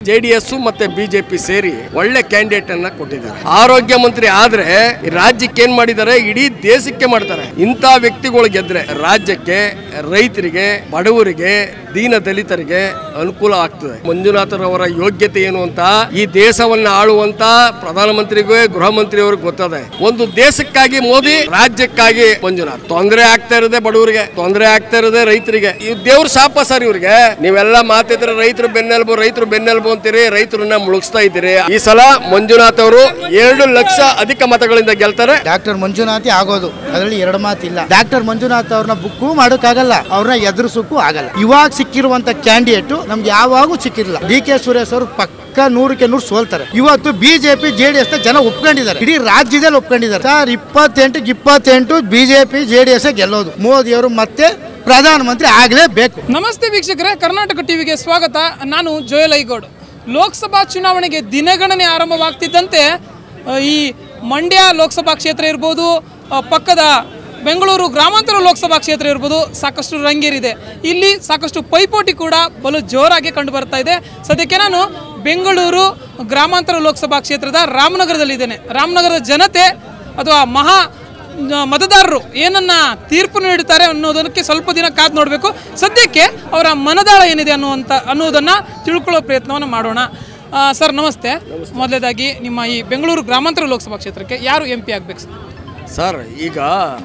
J D S ಮತ್ತೆ BJP ಸೇರಿ ಒಳ್ಳೆ ಕ್ಯಾಂಡಿಡೇಟ್ ಅನ್ನ ಕೊಟ್ಟಿದ್ದಾರೆ ಆರೋಗ್ಯ ಮಂತ್ರಿ ಆದ್ರೆ ಈ ರಾಜ್ಯಕ್ಕೆ ಏನ್ ಮಾಡಿದ್ದಾರೆ ಇಡೀ ದೇಶಕ್ಕೆ ಮಾಡ್ತಾರೆ ಇಂಥ ವ್ಯಕ್ತಿಗಳು ಗೆದ್ರೆ ರಾಜ್ಯಕ್ಕೆ ರೈತರಿಗೆ ಬಡವರಿಗೆ ದೀನ ದಲಿತರಿಗೆ ಅನುಕೂಲ ಆಗ್ತದೆ ಮಂಜುನಾಥರವರ ಯೋಗ್ಯತೆ ಏನು ಅಂತ ಈ ದೇಶವನ್ನ ಆಳುವಂತ ಪ್ರಧಾನಮಂತ್ರಿಗೂ ಗೃಹ ಮಂತ್ರಿಯವ್ರಿಗೆ ಗೊತ್ತದೆ ಒಂದು ದೇಶಕ್ಕಾಗಿ ಮೋದಿ ರಾಜ್ಯಕ್ಕಾಗಿ ಮಂಜುನಾಥ್ ತೊಂದರೆ ಆಗ್ತಾ ಇರೋದೇ ಬಡವರಿಗೆ ತೊಂದರೆ ಆಗ್ತಾ ಇರೋದೇ ರೈತರಿಗೆ ಈ ದೇವ್ರ ಶಾಪ ಸರ್ ಇವ್ರಿಗೆ ನೀವೆಲ್ಲ ಮಾತಿದ್ರೆ ರೈತರು ಬೆನ್ನೆಲುಬು ರೈತರು ಬೆನ್ನೆಲುಬು ಅಂತೀರಿ ರೈತರನ್ನ ಮುಳುಗಿಸ್ತಾ ಇದ್ದೀರಿ ಈ ಸಲ ಮಂಜುನಾಥ್ ಅವರು ಎರಡು ಲಕ್ಷ ಅಧಿಕ ಮತಗಳಿಂದ ಗೆಲ್ತಾರೆ ಡಾಕ್ಟರ್ ಮಂಜುನಾಥಿ ಆಗೋದು ಅದರಲ್ಲಿ ಎರಡು ಮಾತಿಲ್ಲ ಡಾಕ್ಟರ್ ಮಂಜುನಾಥ್ ಅವ್ರನ್ನ ಬುಕ್ಕು ಮಾಡೋಕ್ಕಾಗಲ್ಲ ಅವ್ರನ್ನ ಎದುರಿಸೋಕ್ಕೂ ಆಗಲ್ಲ ಇವಾಗ ಸಿಕ್ಕಿರುವಂತ ಕ್ಯಾಂಡಿಡೇಟ್ ನಮ್ಗೆ ಯಾವಾಗೂ ಸಿಕ್ಕಿರಲಿಲ್ಲ ಡಿ ಕೆ ಸುರೇಶ್ ಅವರು ಪಕ್ಕ ನೂರಕ್ಕೆ ನೂರು ಸೋಲ್ತಾರೆ ಇವತ್ತು ಬಿಜೆಪಿ ಜೆ ಡಿ ಎಸ್ ಜನ ಒಪ್ಕೊಂಡಿದ್ದಾರೆ ಇಡೀ ರಾಜ್ಯದಲ್ಲಿ ಒಪ್ಕೊಂಡಿದ್ದಾರೆ ಸರ್ ಇಪ್ಪತ್ತೆಂಟಕ್ಕೆ ಇಪ್ಪತ್ತೆಂಟು ಬಿಜೆಪಿ ಜೆ ಡಿ ಎಸ್ ಗೆಲ್ಲೋದು ಮೋದಿ ಅವರು ಮತ್ತೆ ಪ್ರಧಾನಮಂತ್ರಿ ಆಗಲೇಬೇಕು ನಮಸ್ತೆ ವೀಕ್ಷಕರೇ ಕರ್ನಾಟಕ ಟಿವಿಗೆ ಸ್ವಾಗತ ನಾನು ಜೋಯಲ್ ಐಗೌಡ್ ಲೋಕಸಭಾ ಚುನಾವಣೆಗೆ ದಿನಗಣನೆ ಆರಂಭವಾಗ್ತಿದ್ದಂತೆ ಆ, ಈ ಮಂಡ್ಯ ಲೋಕಸಭಾ ಕ್ಷೇತ್ರ ಇರ್ಬೋದು ಆ, ಪಕ್ಕದ ಬೆಂಗಳೂರು ಗ್ರಾಮಾಂತರ ಲೋಕಸಭಾ ಕ್ಷೇತ್ರ ಇರ್ಬೋದು ಸಾಕಷ್ಟು ರಂಗೇರಿದೆ ಇಲ್ಲಿ ಸಾಕಷ್ಟು ಪೈಪೋಟಿ ಕೂಡ ಬಲು ಜೋರಾಗಿ ಕಂಡು ಬರ್ತಾ ಇದೆ ಸದ್ಯಕ್ಕೆ ನಾನು ಬೆಂಗಳೂರು ಗ್ರಾಮಾಂತರ ಲೋಕಸಭಾ ಕ್ಷೇತ್ರದ ರಾಮನಗರದಲ್ಲಿದ್ದೇನೆ ರಾಮನಗರದ ಜನತೆ ಅಥವಾ ಮಹಾ ನ- ಮತದಾರರು ಏನನ್ನ ತೀರ್ಪು ನೀಡುತ್ತಾರೆ ಅನ್ನೋದಕ್ಕೆ ಸ್ವಲ್ಪ ದಿನ ಕಾದು ನೋಡಬೇಕು ಸದ್ಯಕ್ಕೆ ಅವರ ಮನದಾಳ ಏನಿದೆ ಅನ್ನುವಂಥ ಅನ್ನೋದನ್ನ ತಿಳ್ಕೊಳ್ಳೋ ಪ್ರಯತ್ನವನ್ನು ಮಾಡೋಣ ಆ, ಸರ್ ನಮಸ್ತೆ ಮೊದಲೇದಾಗಿ ನಿಮ್ಮ ಈ ಬೆಂಗಳೂರು ಗ್ರಾಮಾಂತರ ಲೋಕಸಭಾ ಕ್ಷೇತ್ರಕ್ಕೆ ಯಾರು ಎಂ ಪಿ ಆಗ್ಬೇಕು ಸರ್ ಸರ್ ಈಗ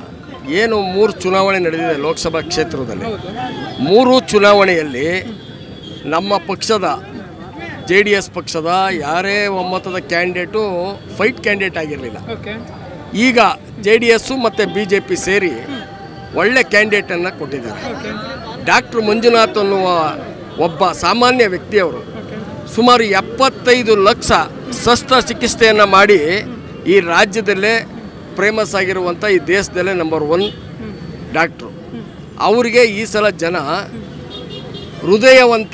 ಏನು ಮೂರು ಚುನಾವಣೆ ನಡೆದಿದೆ ಲೋಕಸಭಾ ಕ್ಷೇತ್ರದಲ್ಲಿ ಮೂರು ಚುನಾವಣೆಯಲ್ಲಿ ನಮ್ಮ ಪಕ್ಷದ ಜೆ ಡಿ ಎಸ್ ಪಕ್ಷದ ಯಾರೇ ಒಮ್ಮತದ ಕ್ಯಾಂಡಿಡೇಟು ಫೈಟ್ ಕ್ಯಾಂಡಿಡೇಟ್ ಆಗಿರಲಿಲ್ಲ ಓಕೆ ಈಗ ಜೆ ಡಿ ಎಸ್ಸು ಮತ್ತು ಬಿ ಜೆ ಪಿ ಸೇರಿ ಒಳ್ಳೆ ಕ್ಯಾಂಡಿಡೇಟನ್ನು ಕೊಟ್ಟಿದ್ದಾರೆ ಡಾಕ್ಟ್ರ್ ಮಂಜುನಾಥ್ ಅನ್ನುವ ಒಬ್ಬ ಸಾಮಾನ್ಯ ವ್ಯಕ್ತಿಯವರು ಸುಮಾರು ಎಪ್ಪತ್ತೈದು ಲಕ್ಷ ಶಸ್ತ್ರಚಿಕಿತ್ಸೆಯನ್ನು ಮಾಡಿ ಈ ರಾಜ್ಯದಲ್ಲೇ ಫೇಮಸ್ ಆಗಿರುವಂಥ ಈ ದೇಶದಲ್ಲೇ ನಂಬರ್ ಒನ್ ಡಾಕ್ಟ್ರು ಅವರಿಗೆ ಈ ಸಲ ಜನ ಹೃದಯವಂತ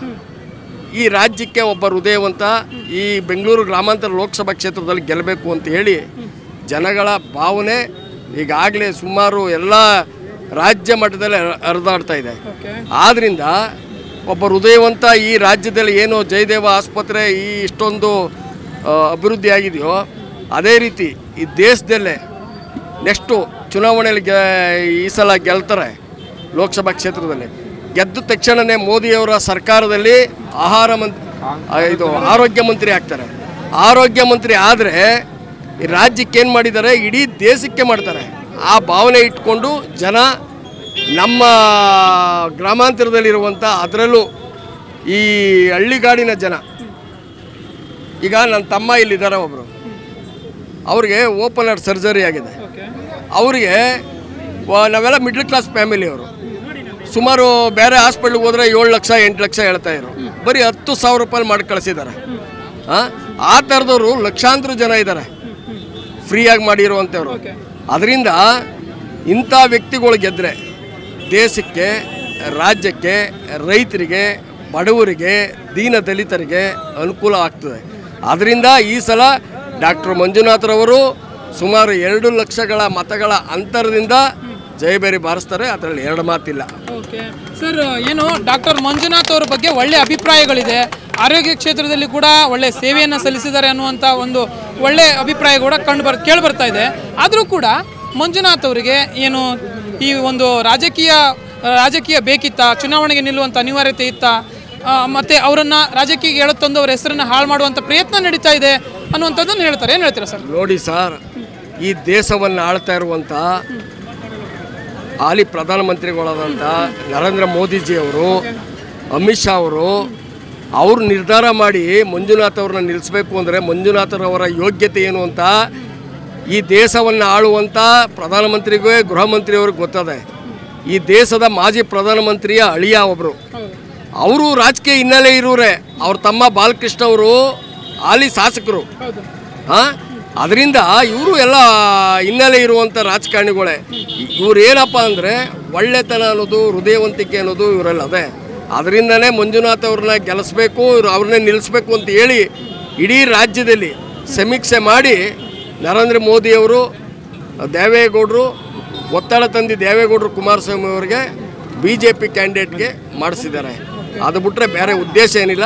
ಈ ರಾಜ್ಯಕ್ಕೆ ಒಬ್ಬ ಹೃದಯವಂತ ಈ ಬೆಂಗಳೂರು ಗ್ರಾಮಾಂತರ ಲೋಕಸಭಾ ಕ್ಷೇತ್ರದಲ್ಲಿ ಗೆಲ್ಲಬೇಕು ಅಂತ ಹೇಳಿ ಜನಗಳ ಭಾವನೆ ಈಗಾಗಲೇ ಸುಮಾರು ಎಲ್ಲ ರಾಜ್ಯ ಮಟ್ಟದಲ್ಲಿ ಹರ- ಹರಿದಾಡ್ತಾ ಇದೆ ಆದ್ದರಿಂದ ಒಬ್ಬ ಹೃದಯವಂತ ಈ ರಾಜ್ಯದಲ್ಲಿ ಏನು ಜಯದೇವ ಆಸ್ಪತ್ರೆ ಈ ಇಷ್ಟೊಂದು ಆ, ಅಭಿವೃದ್ಧಿ ಆಗಿದೆಯೋ ಅದೇ ರೀತಿ ಈ ದೇಶದಲ್ಲೇ ನೆಕ್ಸ್ಟು ಚುನಾವಣೆಯಲ್ಲಿ ಗೆ ಈ ಸಲ ಗೆಲ್ತಾರೆ ಲೋಕಸಭಾ ಕ್ಷೇತ್ರದಲ್ಲಿ ಗೆದ್ದ ತಕ್ಷಣವೇ ಮೋದಿಯವರ ಸರ್ಕಾರದಲ್ಲಿ ಆಹಾರ ಮಂತ್ ಆ, ಇದು ಆರೋಗ್ಯ ಮಂತ್ರಿ ಆಗ್ತಾರೆ ಆರೋಗ್ಯ ಮಂತ್ರಿ ಆದರೆ ಈ ರಾಜ್ಯಕ್ಕೆ ಏನು ಮಾಡಿದ್ದಾರೆ ಇಡೀ ದೇಶಕ್ಕೆ ಮಾಡ್ತಾರೆ ಆ ಭಾವನೆ ಇಟ್ಕೊಂಡು ಜನ ನಮ್ಮ ಗ್ರಾಮಾಂತರದಲ್ಲಿರುವಂಥ ಅದರಲ್ಲೂ ಈ ಹಳ್ಳಿಗಾಡಿನ ಜನ ಈಗ ನನ್ನ ತಮ್ಮ ಇಲ್ಲಿದ್ದಾರೆ ಒಬ್ಬರು ಅವ್ರಿಗೆ ಓಪನ್ ಹಾರ್ಟ್ ಸರ್ಜರಿ ಆಗಿದೆ ಅವರಿಗೆ ನಾವೆಲ್ಲ ಮಿಡ್ಲ್ ಕ್ಲಾಸ್ ಫ್ಯಾಮಿಲಿಯವರು ಸುಮಾರು ಬೇರೆ ಹಾಸ್ಪಿಟ್ಲಿಗೆ ಹೋದ್ರೆ ಏಳು ಲಕ್ಷ ಎಂಟು ಲಕ್ಷ ಹೇಳ್ತಾ ಇದ್ರು ಬರೀ ಹತ್ತು ಸಾವಿರ ರೂಪಾಯಿ ಮಾಡಿ ಕಳಿಸಿದ್ದಾರೆ ಆ ಥರದವರು ಲಕ್ಷಾಂತರ ಜನ ಇದ್ದಾರೆ ಫ್ರೀಯಾಗಿ ಮಾಡಿರುವಂಥವ್ರು ಅದರಿಂದ ಇಂಥ ವ್ಯಕ್ತಿಗಳು ಗೆದ್ದರೆ ದೇಶಕ್ಕೆ ರಾಜ್ಯಕ್ಕೆ ರೈತರಿಗೆ ಬಡವರಿಗೆ ದೀನ ದಲಿತರಿಗೆ ಅನುಕೂಲ ಆಗ್ತದೆ ಅದರಿಂದ ಈ ಸಲ ಡಾಕ್ಟರ್ ಮಂಜುನಾಥ್ರವರು ಸುಮಾರು ಎರಡು ಲಕ್ಷಗಳ ಮತಗಳ ಅಂತರದಿಂದ ಜಯಬೇರಿ ಬಾರಿಸ್ತಾರೆ ಅದರಲ್ಲಿ ಎರಡು ಮಾತಿಲ್ಲ ಓಕೆ ಸರ್ ಏನು ಡಾಕ್ಟರ್ ಮಂಜುನಾಥ್ ಅವರ ಬಗ್ಗೆ ಒಳ್ಳೆ ಅಭಿಪ್ರಾಯಗಳಿದೆ ಆರೋಗ್ಯ ಕ್ಷೇತ್ರದಲ್ಲಿ ಕೂಡ ಒಳ್ಳೆ ಸೇವೆಯನ್ನು ಸಲ್ಲಿಸಿದ್ದಾರೆ ಅನ್ನುವಂಥ ಒಂದು ಒಳ್ಳೆ ಅಭಿಪ್ರಾಯ ಕೂಡ ಕಂಡು ಬರ್ ಕೇಳಿ ಬರ್ತಾ ಇದೆ ಆದರೂ ಕೂಡ ಮಂಜುನಾಥ್ ಅವರಿಗೆ ಏನು ಈ ಒಂದು ರಾಜಕೀಯ ರಾಜಕೀಯ ಬೇಕಿತ್ತ ಚುನಾವಣೆಗೆ ನಿಲ್ಲುವಂಥ ಅನಿವಾರ್ಯತೆ ಇತ್ತ ಆ, ಮತ್ತೆ ಅವರನ್ನ ರಾಜಕೀಯ ಎಳೆತಂದು ಅವರ ಹೆಸರನ್ನ ಹಾಳು ಮಾಡುವಂಥ ಪ್ರಯತ್ನ ನಡೀತಾ ಇದೆ ಅನ್ನುವಂಥದ್ದನ್ನು ಹೇಳ್ತಾರೆ ಏನು ಹೇಳ್ತೀರಾ ಸರ್ ನೋಡಿ ಸರ್ ಈ ದೇಶವನ್ನು ಆಳ್ತಾ ಇರುವಂಥ ಹಾಲಿ ಪ್ರಧಾನಮಂತ್ರಿಗಳಾದಂಥ ನರೇಂದ್ರ ಮೋದಿಜಿಯವರು ಅಮಿತ್ ಶಾ ಅವರು ಅವರು ನಿರ್ಧಾರ ಮಾಡಿ ಮಂಜುನಾಥ್ ಅವ್ರನ್ನ ನಿಲ್ಲಿಸಬೇಕು ಅಂದರೆ ಮಂಜುನಾಥರವರ ಯೋಗ್ಯತೆ ಏನು ಅಂತ ಈ ದೇಶವನ್ನು ಆಳುವಂಥ ಪ್ರಧಾನಮಂತ್ರಿಗೂ ಗೃಹ ಮಂತ್ರಿಯವ್ರಿಗೆ ಗೊತ್ತದೆ ಈ ದೇಶದ ಮಾಜಿ ಪ್ರಧಾನಮಂತ್ರಿಯ ಅಳಿಯ ಒಬ್ಬರು ಅವರು ರಾಜಕೀಯ ಹಿನ್ನೆಲೆ ಇರೋರೆ ಅವ್ರ ತಮ್ಮ ಬಾಲಕೃಷ್ಣ ಅವರು ಹಾಲಿ ಶಾಸಕರು ಹಾಂ ಅದರಿಂದ ಇವರು ಎಲ್ಲ ಹಿನ್ನೆಲೆ ಇರುವಂಥ ರಾಜಕಾರಣಿಗಳೇ ಇವ್ರು ಏನಪ್ಪ ಅಂದರೆ ಒಳ್ಳೆತನ ಅನ್ನೋದು ಹೃದಯವಂತಿಕೆ ಅನ್ನೋದು ಇವರೆಲ್ಲ ಅದೇ ಅದರಿಂದನೇ ಮಂಜುನಾಥ್ ಅವ್ರನ್ನ ಗೆಲ್ಲಿಸ್ಬೇಕು ಇವ್ರು ಅವ್ರನ್ನೇ ನಿಲ್ಲಿಸ್ಬೇಕು ಅಂತ ಹೇಳಿ ಇಡೀ ರಾಜ್ಯದಲ್ಲಿ ಸಮೀಕ್ಷೆ ಮಾಡಿ ನರೇಂದ್ರ ಮೋದಿಯವರು ದೇವೇಗೌಡರು ಒತ್ತಡ ತಂದು ದೇವೇಗೌಡರು ಕುಮಾರಸ್ವಾಮಿ ಅವರಿಗೆ ಬಿ ಜೆ ಪಿ ಕ್ಯಾಂಡಿಡೇಟ್ಗೆ ಮಾಡಿಸಿದ್ದಾರೆ ಅದು ಬಿಟ್ಟರೆ ಬೇರೆ ಉದ್ದೇಶ ಏನಿಲ್ಲ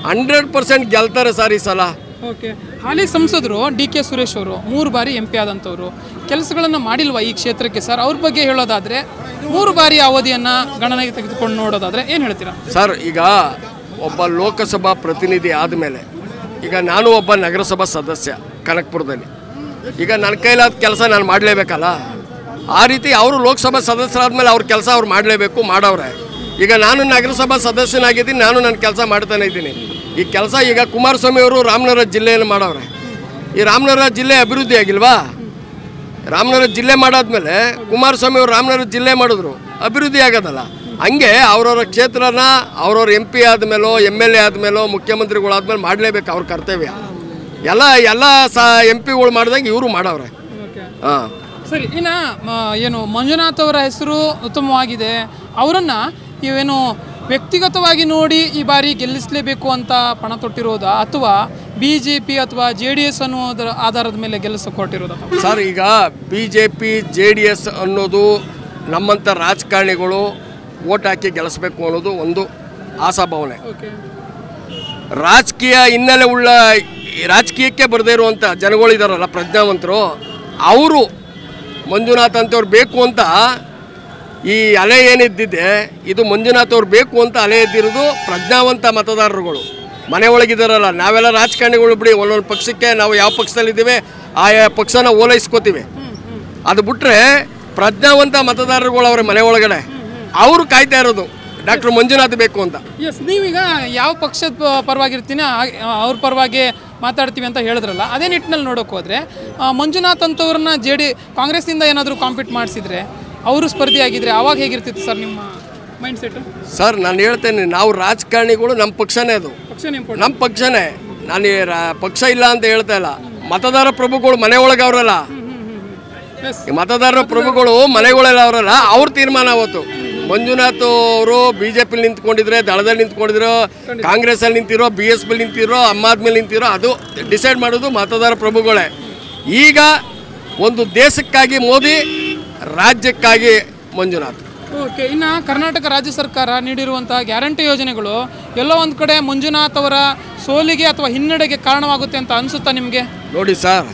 ಹಂಡ್ರೆಡ್ ಪರ್ಸೆಂಟ್ ಗೆಲ್ತಾರೆ ಸರ್ ಈ ಸಲ ಓಕೆ ಹಾಲಿ ಸಂಸದರು ಡಿ ಕೆ ಸುರೇಶ್ ಅವರು ಮೂರು ಬಾರಿ ಎಂ ಪಿ ಆದಂಥವ್ರು ಕೆಲಸಗಳನ್ನು ಮಾಡಿಲ್ವಾ ಈ ಕ್ಷೇತ್ರಕ್ಕೆ ಸರ್ ಅವ್ರ ಬಗ್ಗೆ ಹೇಳೋದಾದರೆ ಮೂರು ಬಾರಿ ಅವಧಿಯನ್ನು ಗಣನೆಗೆ ತೆಗೆದುಕೊಂಡು ನೋಡೋದಾದರೆ ಏನು ಹೇಳ್ತೀರಾ ಸರ್ ಈಗ ಒಬ್ಬ ಲೋಕಸಭಾ ಪ್ರತಿನಿಧಿ ಆದಮೇಲೆ ಈಗ ನಾನು ಒಬ್ಬ ನಗರಸಭಾ ಸದಸ್ಯ ಕನಕಪುರದಲ್ಲಿ ಈಗ ನನ್ನ ಕೈಲಾದ ಕೆಲಸ ನಾನು ಮಾಡಲೇಬೇಕಲ್ಲ ಆ ರೀತಿ ಅವರು ಲೋಕಸಭಾ ಸದಸ್ಯರಾದ್ಮೇಲೆ ಅವ್ರ ಕೆಲಸ ಅವ್ರು ಮಾಡಲೇಬೇಕು ಮಾಡವ್ರೆ ಈಗ ನಾನು ನಗರಸಭಾ ಸದಸ್ಯನಾಗಿದ್ದೀನಿ ನಾನು ನನ್ನ ಕೆಲಸ ಮಾಡ್ತಾನೆ ಇದ್ದೀನಿ ಈ ಕೆಲಸ ಈಗ ಕುಮಾರಸ್ವಾಮಿ ಅವರು ರಾಮನಗರ ಜಿಲ್ಲೆಯಲ್ಲಿ ಮಾಡವ್ರೆ ಈ ರಾಮನಗರ ಜಿಲ್ಲೆ ಅಭಿವೃದ್ಧಿ ಆಗಿಲ್ವಾ ರಾಮನಗರ ಜಿಲ್ಲೆ ಮಾಡಾದ್ಮೇಲೆ ಕುಮಾರಸ್ವಾಮಿ ಅವರು ರಾಮನಗರ ಜಿಲ್ಲೆ ಮಾಡಿದ್ರು ಅಭಿವೃದ್ಧಿ ಆಗೋದಲ್ಲ ಹಂಗೆ ಅವ್ರವ್ರ ಕ್ಷೇತ್ರನ ಅವ್ರವ್ರ ಎಂ ಪಿ ಆದಮೇಲೋ ಎಮ್ ಎಲ್ ಎ ಆದಮೇಲೋ ಮುಖ್ಯಮಂತ್ರಿಗಳಾದ್ಮೇಲೆ ಮಾಡಲೇಬೇಕು ಅವ್ರ ಕರ್ತವ್ಯ ಎಲ್ಲ ಎಲ್ಲ ಸ ಎಂ ಪಿಗಳು ಮಾಡ್ದಂಗೆ ಇವರು ಮಾಡವ್ರೆ ಓಕೆ ಹಾಂ ಸರಿ ಇನ್ನು ಏನು ಮಂಜುನಾಥ್ ಅವರ ಹೆಸರು ಉತ್ತಮವಾಗಿದೆ ಅವರನ್ನು ಇವೇನು ವ್ಯಕ್ತಿಗತವಾಗಿ ನೋಡಿ ಈ ಬಾರಿ ಗೆಲ್ಲಿಸಲೇಬೇಕು ಅಂತ ಪಣ ತೊಟ್ಟಿರೋದಾ ಅಥವಾ ಬಿ ಜೆ ಪಿ ಅಥವಾ ಜೆ ಡಿ ಎಸ್ ಅನ್ನೋದರ ಆಧಾರದ ಮೇಲೆ ಗೆಲ್ಲಿಸಕ್ಕೆ ಹೊರಟಿರೋದಾ ಸರ್ ಈಗ B J P J D S ಅನ್ನೋದು ನಮ್ಮಂಥ ರಾಜಕಾರಣಿಗಳು ಓಟ್ ಹಾಕಿ ಗೆಲ್ಲಿಸ್ಬೇಕು ಅನ್ನೋದು ಒಂದು ಆಶಾಭಾವನೆ ಓಕೆ ರಾಜಕೀಯ ಹಿನ್ನೆಲೆ ಉಳ್ಳ ಈ ರಾಜಕೀಯಕ್ಕೆ ಬರದೇ ಇರುವಂಥ ಜನಗಳಿದಾರಲ್ಲ ಪ್ರಜ್ಞಾವಂತರು ಅವರು ಮಂಜುನಾಥ್ ಅಂತವ್ರು ಬೇಕು ಅಂತ ಈ ಅಲೆ ಏನಿದ್ದಿದೆ ಇದು ಮಂಜುನಾಥ್ ಅವ್ರು ಬೇಕು ಅಂತ ಅಲೆ ಎದ್ದಿರೋದು ಪ್ರಜ್ಞಾವಂತ ಮತದಾರರುಗಳು ಮನೆ ಒಳಗಿದಾರಲ್ಲ ನಾವೆಲ್ಲ ರಾಜಕಾರಣಿಗಳು ಬಿಡಿ ಒಂದೊಂದು ಪಕ್ಷಕ್ಕೆ ನಾವು ಯಾವ ಪಕ್ಷದಲ್ಲಿದ್ದೀವಿ ಆಯಾ ಪಕ್ಷನ ಓಲೈಸ್ಕೋತೀವಿ ಅದು ಬಿಟ್ರೆ ಪ್ರಜ್ಞಾವಂತ ಮತದಾರರುಗಳು ಅವ್ರ ಮನೆ ಒಳಗಡೆ ಅವರು ಕಾಯ್ತಾ ಇರೋದು ಡಾಕ್ಟರ್ ಮಂಜುನಾಥ್ ಬೇಕು ಅಂತ ಎಸ್ ನೀವೀಗ ಯಾವ ಪಕ್ಷದ ಪ- ಪರವಾಗಿರ್ತೀನಿ ಆ- ಅವ್ರ ಪರವಾಗಿ ಮಾತಾಡ್ತೀವಿ ಅಂತ ಹೇಳಿದ್ರಲ್ಲ ಅದೇ ನಿಟ್ಟಿನಲ್ಲಿ ನೋಡೋಕೆ ಹೋದರೆ ಮಂಜುನಾಥ್ ಅಂತವ್ರನ್ನ ಜೆ ಡಿ ಕಾಂಗ್ರೆಸ್ನಿಂದ ಏನಾದರೂ ಕಾಂಪೀಟ್ ಮಾಡಿಸಿದ್ರೆ ಅವರು ಸ್ಪರ್ಧಿಯಾಗಿದ್ರೆ ಅವಾಗ ಹೇಗಿರ್ತಿತ್ತು ಸರ್ ನಿಮ್ಮ ಮೈಂಡ್ ಸೆಟ್ ಸರ್ ನಾನು ಹೇಳ್ತೇನೆ ನಾವು ರಾಜಕಾರಣಿಗಳು ನಮ್ಮ ಪಕ್ಷನೇ ಅದು ಪಕ್ಷ ಇಂಪಾರ್ಟೆಂಟ್ ನಮ್ಮ ಪಕ್ಷನೇ ನಾನು ಈ ರಾ- ಪಕ್ಷ ಇಲ್ಲ ಅಂತ ಹೇಳ್ತಾ ಇಲ್ಲ ಮತದಾರ ಪ್ರಭುಗಳು ಮನೆ ಒಳಗೆ ಅವರಲ್ಲ ಎಸ್ ಈ ಮತದಾರರ ಪ್ರಭುಗಳು ಮನೆಗಳೆಲ್ಲ ಅವರಲ್ಲ ಅವ್ರ ತೀರ್ಮಾನ ಅವತ್ತು ಮಂಜುನಾಥ್ ಅವರು ಬಿ ಜೆ ಪಿಲಿ ನಿಂತ್ಕೊಂಡಿದ್ರೆ ದಳದಲ್ಲಿ ನಿಂತ್ಕೊಂಡಿದ್ರು ಕಾಂಗ್ರೆಸ್ಸಲ್ಲಿ ನಿಂತಿರೋ ಬಿ ಎಸ್ ಪಿಲಿ ನಿಂತಿರೋ ಅಮ್ಮ ಆದ್ಮೇಲೆ ನಿಂತಿರೋ ಅದು ಡಿಸೈಡ್ ಮಾಡೋದು ಮತದಾರ ಪ್ರಭುಗಳೇ ಈಗ ಒಂದು ದೇಶಕ್ಕಾಗಿ ಮೋದಿ ರಾಜ್ಯಕ್ಕಾಗಿ ಮಂಜುನಾಥ್ ಓಕೆ ಇನ್ನು ಕರ್ನಾಟಕ ರಾಜ್ಯ ಸರ್ಕಾರ ನೀಡಿರುವಂತಹ ಗ್ಯಾರಂಟಿ ಯೋಜನೆಗಳು ಎಲ್ಲೋ ಒಂದು ಕಡೆ ಮಂಜುನಾಥ್ ಅವರ ಸೋಲಿಗೆ ಅಥವಾ ಹಿನ್ನಡೆಗೆ ಕಾರಣವಾಗುತ್ತೆ ಅಂತ ಅನಿಸುತ್ತಾ ನಿಮಗೆ ನೋಡಿ ಸರ್